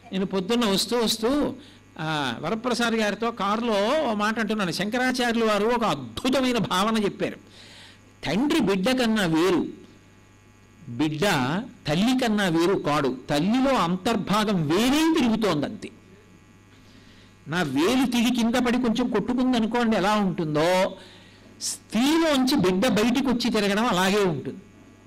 నేను పొద్దున్న వస్తూ వస్తూ ఆ, వరప్రసాద్ గారితో కారులో ఓ మాట అంటున్నాను శంకరాచార్యులు వారు ఒక అద్భుతమైన భావన చెప్పారు తండ్రి బిడ్డ కన్నా వేరు బిడ్డ తల్లి కన్నా వేరు కాడు తల్లిలో అంతర్భాగం వేరే తిరుగుతోందంతే నా వేలు తిరిగి కింద పడి కొంచెం కొట్టుకుంది అనుకోండి ఎలా ఉంటుందో స్త్రీలోంచి బిడ్డ బయటికి వచ్చి తిరగడం అలాగే ఉంటుంది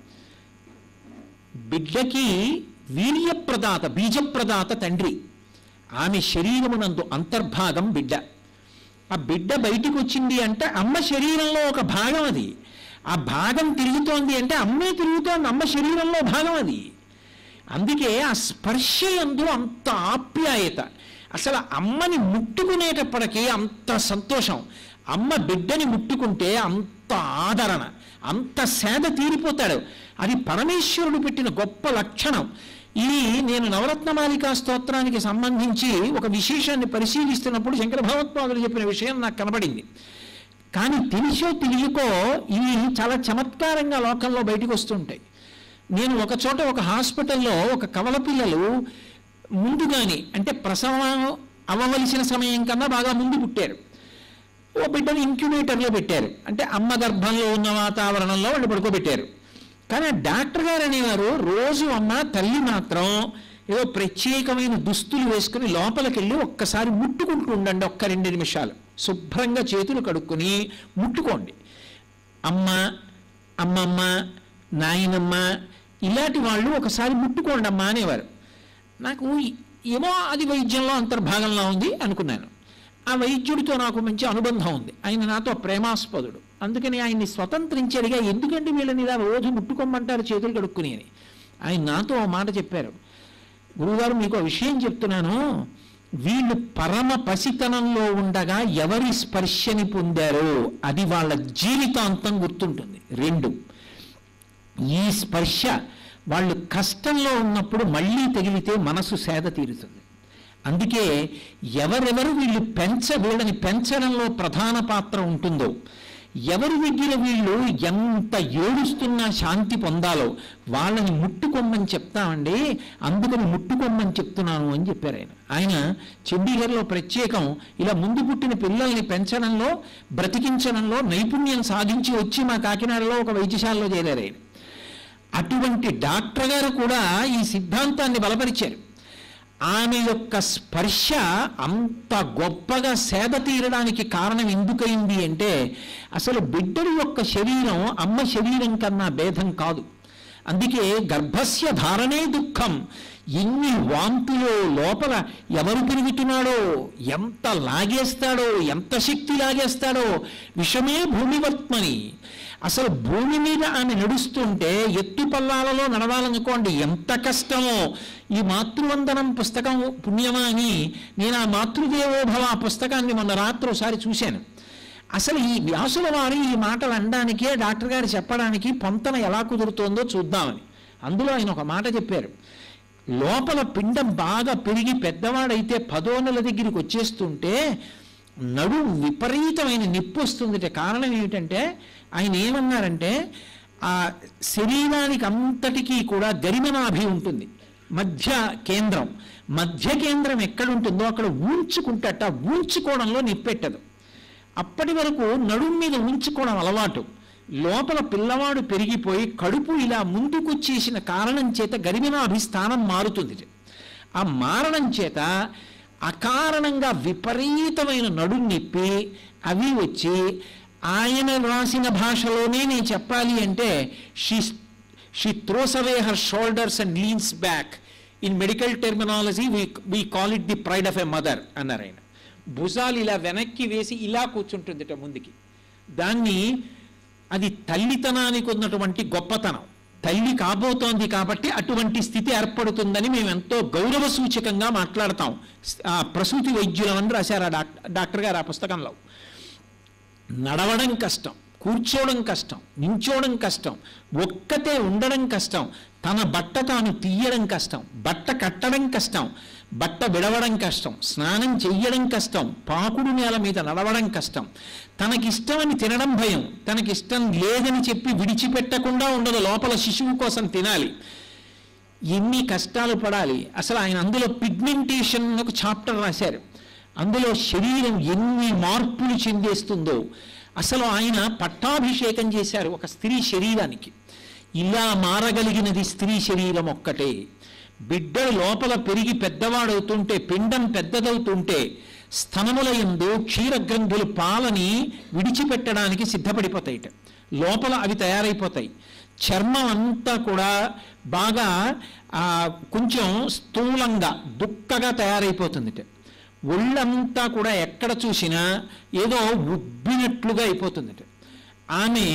బిడ్డకి వీర్యప్రదాత బీజప్రదాత తండ్రి ఆమె శరీరమునందు అంతర్భాగం బిడ్డ ఆ బిడ్డ బయటికి వచ్చింది అంటే అమ్మ శరీరంలో ఒక భాగం అది ఆ భాగం తిరుగుతోంది అంటే అమ్మే తిరుగుతోంది అమ్మ శరీరంలో భాగం అది అందుకే ఆ స్పర్శ ఎందు అంత ఆప్యాయత అసలు అమ్మని ముట్టుకునేటప్పటికీ అంత సంతోషం అమ్మ బిడ్డని ముట్టుకుంటే అంత ఆదరణ అంత సేద తీరిపోతాడు అది పరమేశ్వరుడు పెట్టిన గొప్ప లక్షణం ఇది నేను నవరత్నమాలికా స్తోత్రానికి సంబంధించి ఒక విశేషాన్ని పరిశీలిస్తున్నప్పుడు శంకర భగవత్పాదులు చెప్పిన విషయం నాకు కనబడింది కానీ తెలిసో తెలియకో ఇవి చాలా చమత్కారంగా లోకంలో బయటకు వస్తుంటాయి నేను ఒక చోట ఒక హాస్పిటల్లో ఒక కవల పిల్లలు ముందుగాని అంటే ప్రసవం అవ్వవలసిన సమయం కన్నా బాగా ముందు పుట్టారు ఓ బిడ్డను ఇంక్యుబేటర్లో పెట్టారు అంటే అమ్మ గర్భంలో ఉన్న వాతావరణంలో వాళ్ళు పడుకోబెట్టారు కానీ ఆ డాక్టర్ గారు అనేవారు రోజు అమ్మ తల్లి మాత్రం ఏదో ప్రత్యేకమైన దుస్తులు వేసుకుని లోపలికి వెళ్ళి ఒక్కసారి ముట్టుకుంటూ ఉండండి ఒక్క రెండు నిమిషాలు శుభ్రంగా చేతులు కడుక్కొని ముట్టుకోండి అమ్మ అమ్మమ్మ నాయనమ్మ ఇలాంటి వాళ్ళు ఒకసారి ముట్టుకోండి అమ్మా అనేవారు నాకు ఏమో అది వైద్యంలో అంతర్భాగంలో ఉంది అనుకున్నాను ఆ వైద్యుడితో నాకు మంచి అనుబంధం ఉంది ఆయన నాతో ప్రేమాస్పదుడు అందుకని ఆయన్ని స్వతంత్రించాడుగా ఎందుకంటే వీళ్ళని ఇలా రోజు ముట్టుకోమంటారు చేతులు కడుక్కుని అని ఆయన నాతో ఓ మాట చెప్పారు గురువుగారు మీకు ఒక విషయం చెప్తున్నాను వీళ్ళు పరమ పసితనంలో ఉండగా ఎవరి స్పర్శని పొందారో అది వాళ్ళ జీవితాంతం గుర్తుంటుంది రెండు ఈ స్పర్శ వాళ్ళు కష్టంలో ఉన్నప్పుడు మళ్ళీ తగిలితే మనసు సేద తీరుతుంది అందుకే ఎవరెవరు వీళ్ళు పెంచ వీళ్ళని పెంచడంలో ప్రధాన పాత్ర ఉంటుందో ఎవరి దగ్గర వీళ్ళు ఎంత ఏడుస్తున్నా శాంతి పొందాలో వాళ్ళని ముట్టుకోమని చెప్తామండి అందుకని ముట్టుకోమని చెప్తున్నాను అని చెప్పారు ఆయన ఆయన చండీగఢ్లో ప్రత్యేకం ఇలా ముందు పుట్టిన పిల్లల్ని పెంచడంలో బ్రతికించడంలో నైపుణ్యం సాధించి వచ్చి మా కాకినాడలో ఒక వైద్యశాలలో చేరారు ఆయన అటువంటి డాక్టర్ గారు కూడా ఈ సిద్ధాంతాన్ని బలపరిచారు ఆమె యొక్క స్పర్శ అంత గొప్పగా సేద తీరడానికి కారణం ఎందుకైంది అంటే అసలు బిడ్డడి యొక్క శరీరం అమ్మ శరీరం కన్నా భేదం కాదు అందుకే గర్భస్య ధారణే దుఃఖం ఎన్ని వాంతులో లోపల ఎవరు పెరుగుతున్నాడో ఎంత లాగేస్తాడో ఎంత శక్తి లాగేస్తాడో విషమే భూమివర్త్మని అసలు భూమి మీద ఆమె నడుస్తుంటే ఎత్తు పల్లాలలో నడవాలనుకోండి ఎంత కష్టమో ఈ మాతృవందనం పుస్తకం పుణ్యమా అని నేను ఆ మాతృదేవోభవ ఆ పుస్తకాన్ని మొన్న రాత్రి ఒకసారి చూశాను అసలు ఈ వ్యాసుల వారు ఈ మాటలు అనడానికే డాక్టర్ గారు చెప్పడానికి పొంతన ఎలా కుదురుతోందో చూద్దామని అందులో ఆయన ఒక మాట చెప్పారు లోపల పిండం బాగా పెరిగి పెద్దవాడైతే పదో నెల దగ్గరికి వచ్చేస్తుంటే నడు విపరీతమైన నొప్పి వస్తుందిట కారణం ఏమిటంటే ఆయన ఏమన్నారంటే ఆ శరీరానికి అంతటికీ కూడా గరిమనాభి ఉంటుంది మధ్య కేంద్రం మధ్య కేంద్రం ఎక్కడుంటుందో అక్కడ ఊంచుకుంటట ఊంచుకోవడంలో నిప్పెట్టదు అప్పటి వరకు నడుం మీద ఉంచుకోవడం అలవాటు లోపల పిల్లవాడు పెరిగిపోయి కడుపు ఇలా ముందుకొచ్చేసిన కారణం చేత గరిమినాభి స్థానం మారుతుంది ఆ మారడం చేత అకారణంగా విపరీతమైన నడుం నొప్పి అవి వచ్చి ఆయన రాసిన భాషలోనే నేను చెప్పాలి అంటే she she throws away her shoulders and leans back in medical terminology we we call it the pride of a mother అన్నారు ఆయన భుజాలు ఇలా వెనక్కి వేసి ఇలా కూర్చుంటుందిట ముందుకి దాన్ని అది తల్లితనానికి ఉన్నటువంటి గొప్పతనం తల్లి కాబోతోంది కాబట్టి అటువంటి స్థితి ఏర్పడుతుందని మేము ఎంతో గౌరవ సూచకంగా మాట్లాడతాం ఆ ప్రసూతి వైద్యులమని రాశారు ఆ డాక్టర్ డాక్టర్ గారు ఆ పుస్తకంలో నడవడం కష్టం కూర్చోవడం కష్టం నించోవడం కష్టం ఒక్కతే ఉండడం కష్టం తన బట్ట తాను తీయడం కష్టం బట్ట కట్టడం కష్టం బట్ట విడవడం కష్టం స్నానం చెయ్యడం కష్టం పాకుడు నేల మీద నడవడం కష్టం తనకిష్టమని తినడం భయం తనకిష్టం లేదని చెప్పి విడిచిపెట్టకుండా ఉండదు లోపల శిశువు కోసం తినాలి ఎన్ని కష్టాలు పడాలి అసలు ఆయన అందులో పిగ్మెంటేషన్ ఒక చాప్టర్ రాశారు అందులో శరీరం ఎన్ని మార్పులు చెందేస్తుందో అసలు ఆయన పట్టాభిషేకం చేశారు ఒక స్త్రీ శరీరానికి ఇలా మారగలిగినది స్త్రీ శరీరం ఒక్కటే బిడ్డలు లోపల పెరిగి పెద్దవాడవుతుంటే పిండం పెద్దదవుతుంటే స్తనముల యందు క్షీరగ్రంథులు పాలని విడిచిపెట్టడానికి సిద్ధపడిపోతాయిట లోపల అవి తయారైపోతాయి చర్మం అంతా కూడా బాగా ఆ, కొంచెం స్థూలంగా దుక్కగా తయారైపోతుందిట ఒళ్ళంతా కూడా ఎక్కడ చూసినా ఏదో ఉబ్బినట్లుగా అయిపోతుందిట ఆమె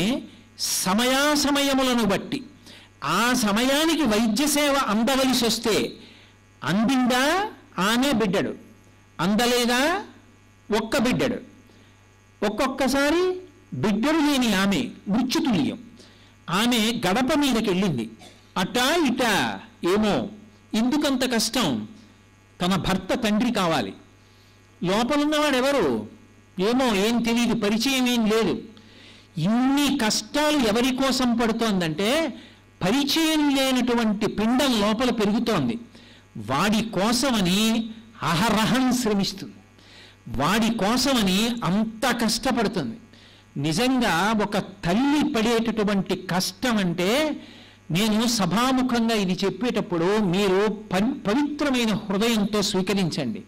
సమయాసమయములను బట్టి ఆ సమయానికి వైద్య సేవ అందవలసి వస్తే అందిందా ఆమె బిడ్డడు అందలేదా ఒక్క బిడ్డడు ఒక్కొక్కసారి బిడ్డడు లేని ఆమె మృత్యుతుల్యం ఆమె గడప మీదకి వెళ్ళింది అటా ఇటా ఏమో ఎందుకంత కష్టం తన భర్త తండ్రి కావాలి లోపలున్నవాడు ఎవరు ఏమో ఏం తెలియదు పరిచయం ఏం లేదు ఇన్ని కష్టాలు ఎవరి కోసం పడుతోందంటే పరిచయం లేనటువంటి పిండం లోపల పెరుగుతోంది వాడి కోసమని అహరహం శ్రమిస్తుంది వాడి కోసమని అంత కష్టపడుతుంది నిజంగా ఒక తల్లి పడేటటువంటి కష్టం అంటే నేను సభాముఖంగా ఇది చెప్పేటప్పుడు మీరు పవి- పవిత్రమైన హృదయంతో స్వీకరించండి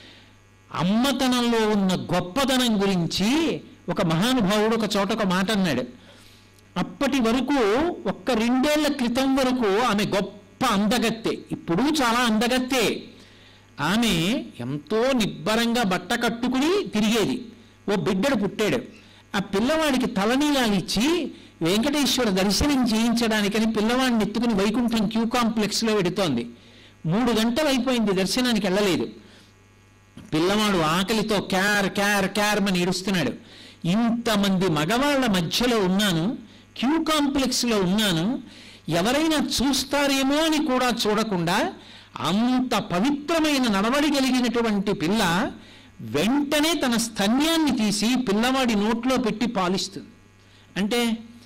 అమ్మతనంలో ఉన్న గొప్పతనం గురించి ఒక మహానుభావుడు ఒక చోట ఒక మాట అన్నాడు అప్పటి వరకు ఒక్క రెండేళ్ల క్రితం వరకు ఆమె గొప్ప అందగత్తె ఇప్పుడు చాలా అందగత్తె ఆమె ఎంతో నిబ్బరంగా బట్ట కట్టుకుని తిరిగేది ఓ బిడ్డడు పుట్టాడు ఆ పిల్లవాడికి తలనీలాలు ఇచ్చి వెంకటేశ్వర దర్శనం చేయించడానికని పిల్లవాడిని ఎత్తుకుని వైకుంఠం క్యూ కాంప్లెక్స్లో పెడుతోంది మూడు గంటలు అయిపోయింది దర్శనానికి వెళ్ళలేదు పిల్లవాడు ఆకలితో క్యార్ క్యార్ క్యార్ అని ఏడుస్తున్నాడు ఇంతమంది మగవాళ్ళ మధ్యలో ఉన్నాను క్యూ కాంప్లెక్స్లో ఉన్నాను ఎవరైనా చూస్తారేమో అని కూడా చూడకుండా అంత పవిత్రమైన నడవడి కలిగినటువంటి పిల్ల వెంటనే తన స్తన్యాన్ని తీసి పిల్లవాడి నోట్లో పెట్టి పాలిస్తుంది అంటే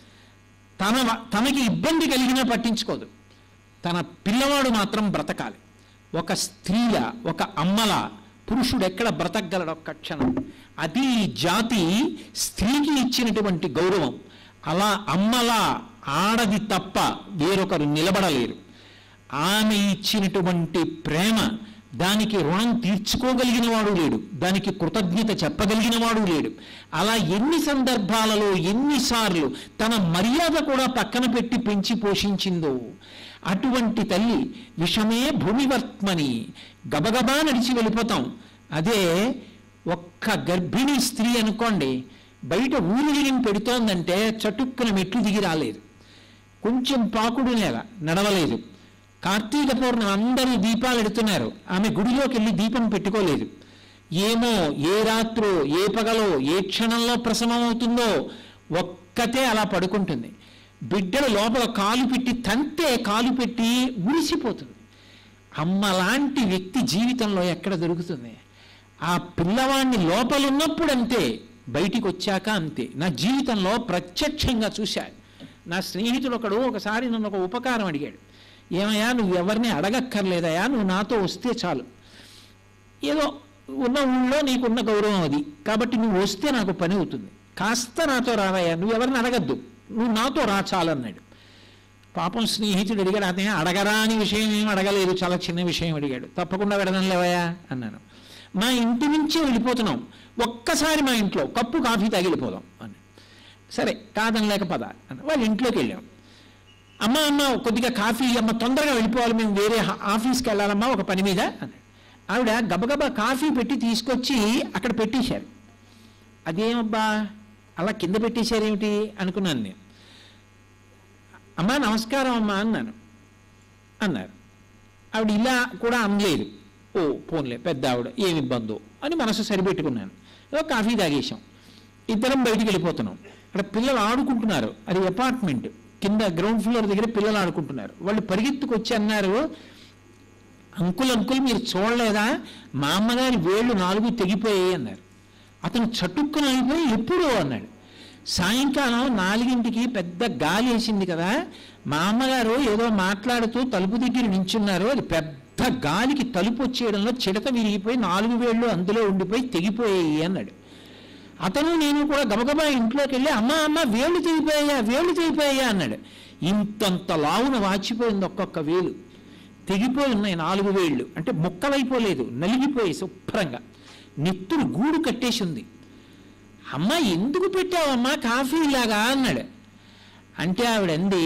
తన తనకి ఇబ్బంది కలిగినా పట్టించుకోదు తన పిల్లవాడు మాత్రం బ్రతకాలి ఒక స్త్రీల ఒక అమ్మల పురుషుడు ఎక్కడ బ్రతకగలడు ఒక్క క్షణం అది ఈ జాతి స్త్రీకి ఇచ్చినటువంటి గౌరవం అలా అమ్మలా ఆడది తప్ప వేరొకరు నిలబడలేరు ఆమె ఇచ్చినటువంటి ప్రేమ దానికి రుణం తీర్చుకోగలిగిన వాడు లేడు దానికి కృతజ్ఞత చెప్పగలిగిన వాడు లేడు అలా ఎన్ని సందర్భాలలో ఎన్నిసార్లు తన మర్యాద కూడా పక్కన పెట్టి పెంచి పోషించిందో అటువంటి తల్లి విషమే భూమివర్త్మని గబగబా నడిచి వెళ్ళిపోతాం అదే ఒక్క గర్భిణీ స్త్రీ అనుకోండి బయట ఊరిగిరిం పెడుతోందంటే చటుక్కున మెట్లు దిగి రాలేదు కొంచెం పాకుడు నేల నడవలేదు కార్తీక పౌర్ణమి అందరూ దీపాలు ఎడుతున్నారు ఆమె గుడిలోకి వెళ్ళి దీపం పెట్టుకోలేదు ఏమో ఏ రాత్రో ఏ పగలో ఏ క్షణంలో ప్రసవం అవుతుందో ఒక్కతే అలా పడుకుంటుంది బిడ్డలు లోపల కాలు పెట్టి తంతే కాలు పెట్టి ఉరిసిపోతుంది అమ్మ లాంటి వ్యక్తి జీవితంలో ఎక్కడ దొరుకుతుంది ఆ పిల్లవాడిని లోపల ఉన్నప్పుడు అంతే బయటికి వచ్చాక అంతే నా జీవితంలో ప్రత్యక్షంగా చూశాను నా స్నేహితుడు ఒకడు ఒకసారి నన్ను ఒక ఉపకారం అడిగాడు ఏమయ్యా నువ్వు ఎవరిని అడగక్కర్లేదయా నువ్వు నాతో వస్తే చాలు ఏదో ఉన్న ఊళ్ళో నీకున్న గౌరవం అది కాబట్టి నువ్వు వస్తే నాకు పని అవుతుంది కాస్త నాతో రావయ్యా నువ్వు ఎవరిని అడగద్దు నువ్వు నాతో రా చాలన్నాడు పాపం స్నేహితుడు అడిగాడు అతనే అడగరా అని విషయం ఏం అడగలేదు చాలా చిన్న విషయం అడిగాడు తప్పకుండా వెడదాం లేవయ్యా అన్నాను మా ఇంటి నుంచి వెళ్ళిపోతున్నాం ఒక్కసారి మా ఇంట్లో కప్పు కాఫీ తాగి వెళ్ళిపోదాం అని సరే కాదనలేక పద అని వాళ్ళ ఇంట్లోకి వెళ్ళాం అమ్మ అమ్మ కొద్దిగా కాఫీ అమ్మ తొందరగా వెళ్ళిపోవాలి మేము వేరే హా- ఆఫీస్కి వెళ్ళాలమ్మా ఒక పని మీద అని ఆవిడ గబగబా కాఫీ పెట్టి తీసుకొచ్చి అక్కడ పెట్టేశారు అదేమబ్బా అలా కింద పెట్టేశారేమిటి అనుకున్నాను నేను అమ్మా నమస్కారం అమ్మా అన్నాను అన్నారు ఆవిడ ఇలా కూడా అనలేదు ఓ పోన్లే పెద్ద ఆవిడ ఏమి ఇబ్బందో అని మనసు సరిపెట్టుకున్నాను ఏదో కాఫీ తాగేశాం ఇద్దరం బయటికి వెళ్ళిపోతున్నాం అక్కడ పిల్లలు ఆడుకుంటున్నారు అది అపార్ట్మెంట్ కింద గ్రౌండ్ ఫ్లోర్ దగ్గర పిల్లలు ఆడుకుంటున్నారు వాళ్ళు పరిగెత్తుకు వచ్చి అన్నారు అంకుల్ అంకుల్ మీరు చూడలేదా మా అమ్మగారి వేళ్ళు నాలుగు తెగిపోయాయి అన్నారు అతను చటుక్కున అయిపోయి ఎప్పుడు అన్నాడు సాయంకాలం నాలుగింటికి పెద్ద గాలి వేసింది కదా మా అమ్మగారు ఏదో మాట్లాడుతూ తలుపు దగ్గర నించున్నారు అది పెద్ద గాలికి తలుపు వచ్చేయడంలో చిడత విరిగిపోయి నాలుగు వేళ్ళు అందులో ఉండిపోయి తెగిపోయాయి అన్నాడు అతను నేను కూడా గబగబా ఇంట్లోకి వెళ్ళి అమ్మ అమ్మ వేళ్ళు తెగిపోయా వేళ్ళు తెగిపోయా అన్నాడు ఇంతంత లావున వాచిపోయింది ఒక్కొక్క వేలు తెగిపోయి ఉన్నాయి నాలుగు వేళ్ళు అంటే ముక్కలైపోలేదు నలిగిపోయి శుభ్రంగా నెత్తురు గూడు కట్టేసి ఉంది అమ్మ ఎందుకు పెట్టావమ్మా కాఫీ ఇలాగా అన్నాడు అంటే ఆవిడ అంది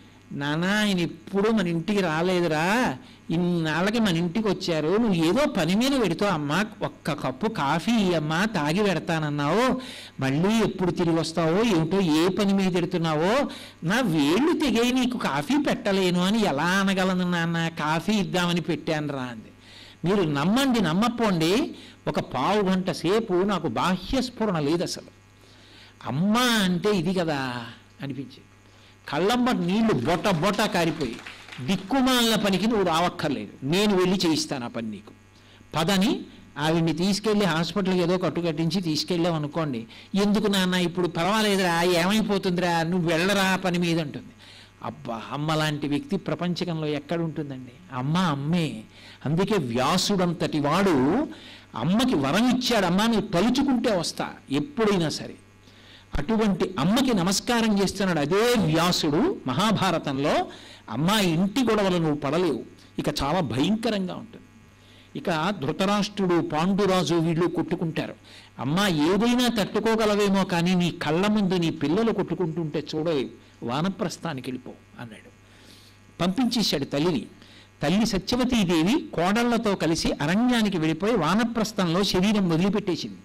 నానా ఆయన ఎప్పుడు మన ఇంటికి రాలేదురా ఇన్నాళ్ళకి మన ఇంటికి వచ్చారు నువ్వు ఏదో పని మీద పెడతావు అమ్మా ఒక్క కప్పు కాఫీ అమ్మా తాగి పెడతానన్నావు మళ్ళీ ఎప్పుడు తిరిగి వస్తావో ఏమిటో ఏ పని మీద పెడుతున్నావో నా వేళ్ళు తెగై నీకు కాఫీ పెట్టలేను అని ఎలా అనగలను నాన్న కాఫీ ఇద్దామని పెట్టాను రా అంది మీరు నమ్మండి నమ్మపోండి ఒక పావు గంట సేపు నాకు బాహ్య స్ఫురణ లేదు అసలు అమ్మ అంటే ఇది కదా అనిపించింది కళ్ళమ్మటి నీళ్లు బొట బొట కారిపోయి దిక్కుమాలిన పనికి నువ్వు రావక్కర్లేదు నేను వెళ్ళి చేయిస్తాను ఆ పని నీకు పదని ఆవిడ్ని తీసుకెళ్ళి హాస్పిటల్కి ఏదో కట్టు కట్టించి తీసుకెళ్ళాం అనుకోండి ఎందుకు నాన్న ఇప్పుడు పర్వాలేదురా ఏమైపోతుందిరా నువ్వు వెళ్ళరా ఆ పని మీద ఉంటుంది అబ్బా అమ్మ లాంటి వ్యక్తి ప్రపంచకంలో ఎక్కడ ఉంటుందండి అమ్మ అమ్మే అందుకే వ్యాసుడంతటి వాడు అమ్మకి వరం ఇచ్చాడు అమ్మా నువ్వు తలుచుకుంటే వస్తా ఎప్పుడైనా సరే అటువంటి అమ్మకి నమస్కారం చేస్తున్నాడు అదే వ్యాసుడు మహాభారతంలో అమ్మ ఇంటి గొడవలు నువ్వు పడలేవు ఇక చాలా భయంకరంగా ఉంటుంది ఇక ధృతరాష్ట్రుడు పాండురాజు వీళ్ళు కొట్టుకుంటారు అమ్మ ఏదైనా తట్టుకోగలవేమో కానీ నీ కళ్ళ ముందు నీ పిల్లలు కొట్టుకుంటుంటే చూడలేవు వానప్రస్థానికి వెళ్ళిపో అన్నాడు పంపించేశాడు తల్లిని తల్లి సత్యవతీదేవి కోడళ్లతో కలిసి అరణ్యానికి వెళ్ళిపోయి వానప్రస్థంలో శరీరం వదిలిపెట్టేసింది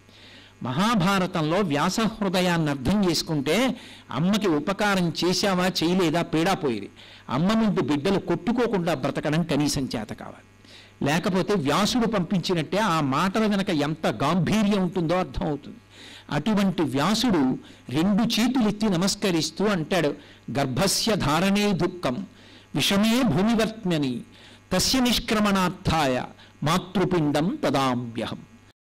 మహాభారతంలో వ్యాస హృదయాన్ని అర్థం చేసుకుంటే అమ్మకి ఉపకారం చేశావా చేయలేదా పీడాపోయేది అమ్మ ముందు బిడ్డలు కొట్టుకోకుండా బ్రతకడం కనీసం చేత కావాలి లేకపోతే వ్యాసుడు పంపించినట్టే ఆ మాటల వెనక ఎంత గాంభీర్యం ఉంటుందో అర్థమవుతుంది అటువంటి వ్యాసుడు రెండు చేతులెత్తి నమస్కరిస్తూ అంటాడు గర్భస్య ధారణే దుఃఖం విషమే భూమివర్త్మ్యని తస్య నిష్క్రమణార్థాయ మాతృపిండం తదామ్యహం